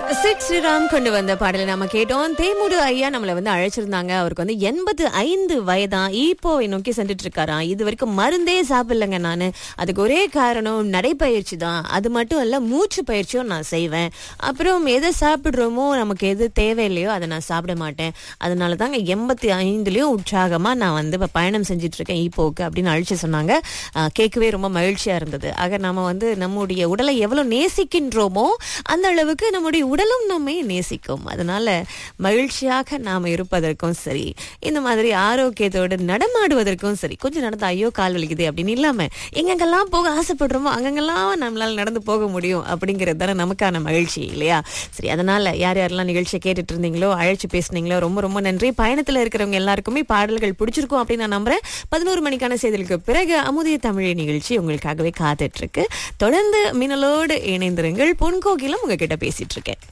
chit Sriram கொண்டு வந்த பாடலை நாம கேட்டோம் தேமுடு ஐயா நம்மள வந்து அழைச்சிருந்தாங்க அவருக்கு வந்து எண்பது ஐந்து வயதா இப்போ நோக்கி சென்றுட்டு இருக்காராம் இது வரைக்கும் மருந்தே சாப்பிடலங்க நானு அதுக்கு ஒரே காரணம் நடைப்பயிற்சி தான் அது மட்டும் இல்ல மூச்சு பயிற்சியும் நான் செய்வேன் அப்புறம் எதை சாப்பிடுறோமோ நமக்கு எது தேவையில்லையோ அதை நான் சாப்பிட மாட்டேன் அதனால தாங்க எண்பத்தி ஐந்துலயும் உற்சாகமா நான் வந்து இப்ப பயணம் செஞ்சுட்டு இருக்கேன் ஈப்போக்கு அப்படின்னு அழிச்சு சொன்னாங்க ஆஹ் கேட்கவே ரொம்ப மகிழ்ச்சியா இருந்தது ஆக நாம வந்து நம்முடைய உடலை எவ்வளவு நேசிக்கின்றோமோ அந்த அளவுக்கு நம்முடைய உடலும் நம்மை நேசிக்கும் அதனால மகிழ்ச்சியாக நாம இருப்பதற்கும் சரி இந்த மாதிரி ஆரோக்கியத்தோடு நடமாடுவதற்கும் சரி கொஞ்சம் நடந்து ஐயோ கால் வலிக்குது அப்படின்னு இல்லாம எங்கெங்கெல்லாம் போக ஆசைப்படுறோமோ அங்கங்கெல்லாம் நம்மளால நடந்து போக முடியும் அப்படிங்கிறது தானே நமக்கான மகிழ்ச்சி இல்லையா சரி அதனால யார் யாரெல்லாம் நிகழ்ச்சியை கேட்டுட்டு இருந்தீங்களோ அழைச்சு பேசுனீங்களோ ரொம்ப ரொம்ப நன்றி பயணத்துல இருக்கிறவங்க எல்லாருக்குமே பாடல்கள் பிடிச்சிருக்கும் அப்படின்னு நான் நம்புறேன் பதினோரு மணிக்கான செய்திகளுக்கு பிறகு அமுதிய தமிழ் நிகழ்ச்சி உங்களுக்காகவே காத்துட்டு இருக்கு தொடர்ந்து மின்னலோடு இணைந்திருங்கள் பொன்கோகிலும் உங்ககிட்ட பேசிட்டு இருக்கேன்